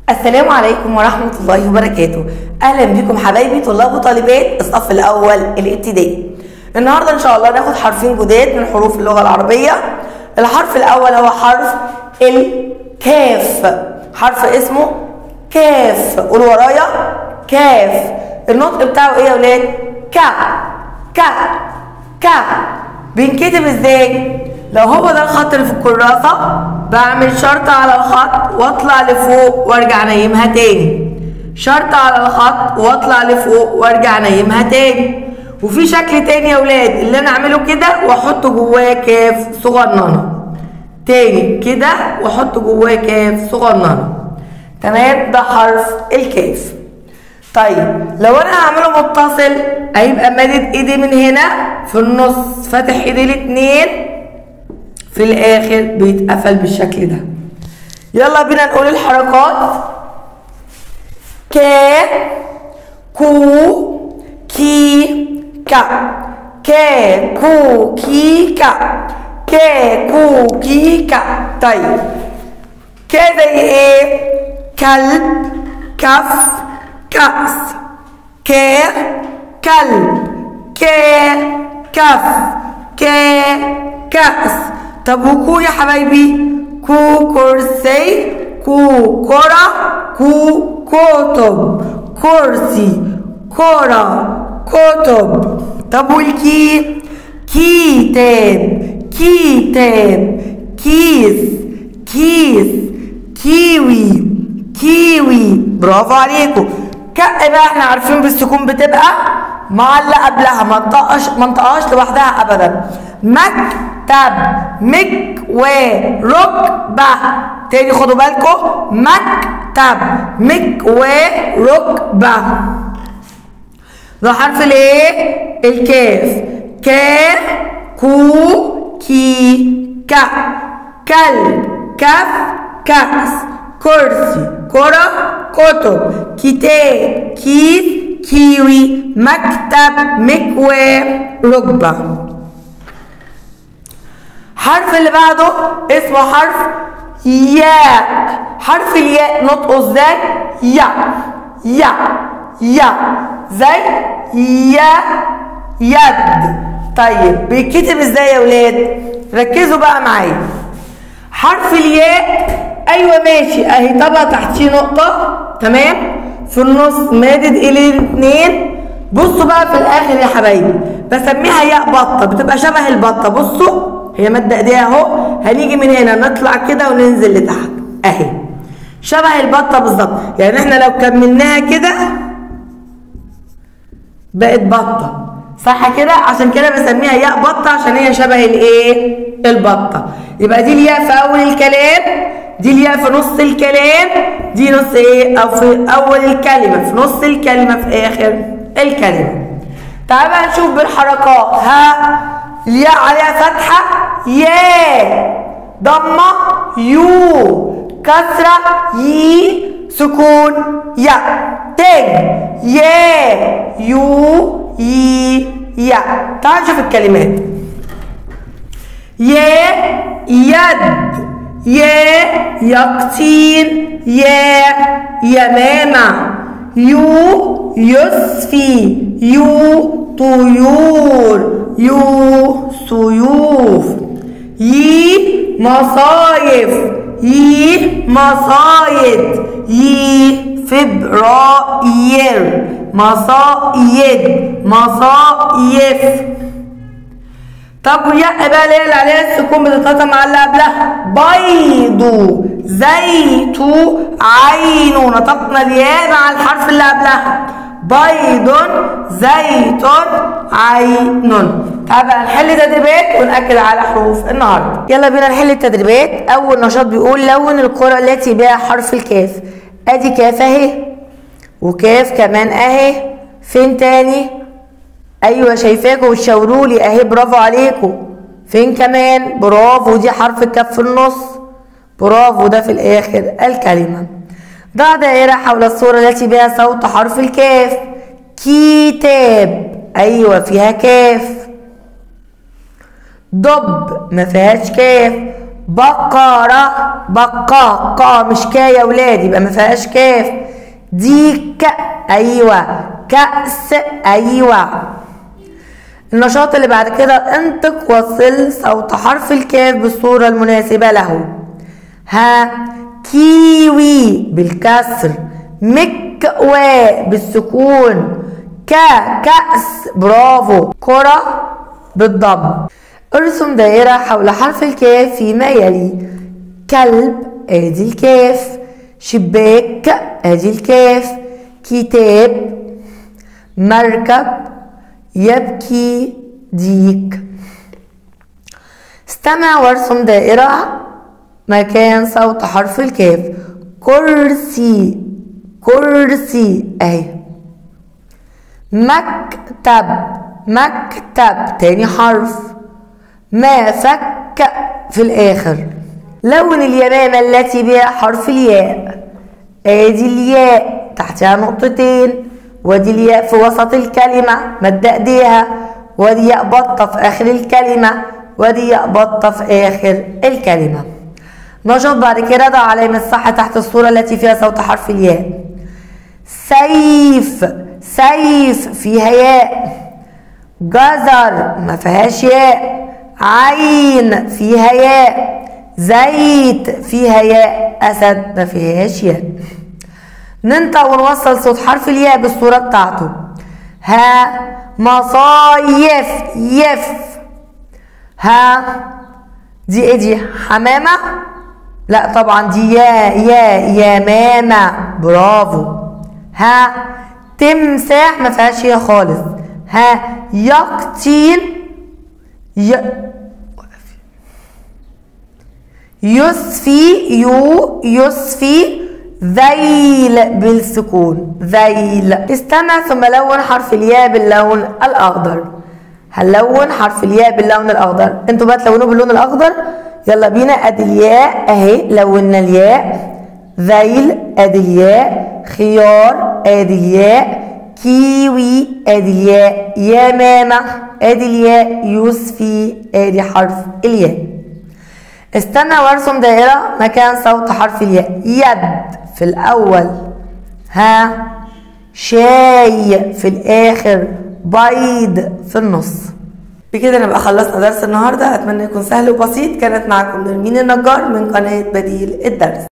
السلام عليكم ورحمة الله وبركاته أهلا بكم حبايبي طلاب وطالبات الصف الأول الابتدائي النهاردة إن شاء الله ناخد حرفين جداد من حروف اللغة العربية الحرف الأول هو حرف الكاف حرف اسمه كاف قول ورايا كاف النطق بتاعه ايه يا ولاد كا كا كا بينكتب ازاي لو هو ده الخط اللي في الكراسة بعمل شرطة على الخط واطلع لفوق وارجع نايمها تاني شرطة على الخط واطلع لفوق وارجع نايمها تاني وفي شكل تاني يا ولاد اللي انا اعمله كده واحط جواه كاف صغننة تاني كده واحط جواه كاف صغننه تمام ده حرف الكاف طيب لو انا هعمله متصل هيبقى مادد ايدي من هنا في النص فاتح ايدي الاتنين في الاخر بيتقفل بالشكل ده يلا بينا نقول الحركات كا كو كي كا كا كو كي كا كا كو كي كا طيب كا زي ايه كلب كف كأس كا كلب كا كف كا كأس طب وكو يا حبايبي كو كرسي كو كرة كو كتب كرسي كرة كتب طب والكي كتاب كتاب كيس كيس كيوي كيوي برافو عليكم كأ بقى احنا عارفين بالسكون بتبقى معلقه قبلها ما انطقش ما انطقهاش لوحدها ابدا مكتب مك و ركبه تاني خدوا بالكم مكتب مك و ركبه ده حرف الايه الكاف كا كو كي كا كلب كف كأس كرسي كرة كتب كتاب كيس كيوي مكتب مكوى ركبة حرف اللي بعده اسمه حرف ياء حرف الياء نطقه ازاي يا يا يا زي يا يد طيب بيتكتب ازاي يا ولاد ركزوا بقى معايا حرف الياء ايوه ماشي اهي طبقه تحتيه نقطه تمام في النص مادد الى الاثنين بصوا بقى في الاخر يا حبايبي بسميها ياء بطه بتبقى شبه البطه بصوا هي ماده ايديها اهو هنيجي من هنا نطلع كده وننزل لتحت اهي شبه البطه بالظبط يعني احنا لو كملناها كده بقت بطه صح كده عشان كده بسميها ياء بطه عشان هي شبه الايه البطه يبقى دي الياء في اول الكلام دي الياء في نص الكلام دي نص ايه او في اول الكلمه في نص الكلمه في اخر الكلمه تعال بقى نشوف بالحركات ها الياء عليها فتحه يا ضمه يو كسره يي سكون يا تاني يا يو يي يا تعال نشوف الكلمات يا يد يا يقطين يا يمامة يو يصفي يو طيور يو سيوف يي مصايف يي مصايد يي فبراير مصايد مصايف طب والياء بقى اللي هي اللي عليها السكون بتتقطع مع اللي قبلها بيض زيت عين نطقنا الياء مع الحرف اللي قبلها بيض زيت عين تعال بقى نحل تدريبات ونأكد على حروف النهارده يلا بينا نحل التدريبات اول نشاط بيقول لون القرى التي بها حرف الكاف ادي كاف اهي وكاف كمان اهي فين تاني ايوه شايفاكم وتشاوروا لي اهي برافو عليكم فين كمان برافو دي حرف الكاف في النص برافو ده في الاخر الكلمه ضع دائره حول الصوره التي بها صوت حرف الكاف كتاب ايوه فيها كاف ضب ما فيهاش كاف بقرة بقى قا مش كا يا ولاد يبقى ما فيهاش كاف ديك ايوه كأس ايوه النشاط اللي بعد كده انطق وصل صوت حرف الكاف بالصورة المناسبة له ها كيوي بالكسر مكوى بالسكون كا كأس برافو كرة بالضم ارسم دائرة حول حرف الكاف فيما يلي كلب ادي الكاف شباك ادي الكاف كتاب مركب يبكي ديك استمع وارسم دائرة مكان صوت حرف الكاف كرسي كرسي اهي مكتب مكتب تاني حرف ما فك في الاخر لون اليمامة التي بها حرف الياء ادي الياء تحتها نقطتين وادي الياء في وسط الكلمة مد ايديها وادي ياء بطة في اخر الكلمة وادي ياء بطة في اخر الكلمة نشط بعد كده ضع علامة صح تحت الصورة التي فيها صوت حرف الياء سيف سيف فيها ياء جزر ما فيهاش ياء عين فيها ياء زيت فيها ياء أسد ما فيهاش ياء ننطق ونوصل صوت حرف الياء بالصورة بتاعته ها مصايف يف ها دي ايه دي حمامة لا طبعا دي يا يا يا ماما برافو ها تمساح ما فيهاش يا خالص ها يقطين ي... يصفي يو يصفي ذيل بالسكون ذيل استمع ثم لون حرف الياء باللون الاخضر هنلون حرف الياء باللون الاخضر انتوا بقى تلونوه باللون الاخضر يلا بينا ادي الياء اهي لونا الياء ذيل ادي الياء خيار ادي الياء كيوي ادي الياء يمامة ادي الياء يوسفي ادي حرف الياء استنى وارسم دائرة مكان صوت حرف الياء يد في الأول ها شاي في الآخر بيض في النص بكده نبقى خلصنا درس النهارده اتمنى يكون سهل وبسيط كانت معكم نرمين النجار من قناه بديل الدرس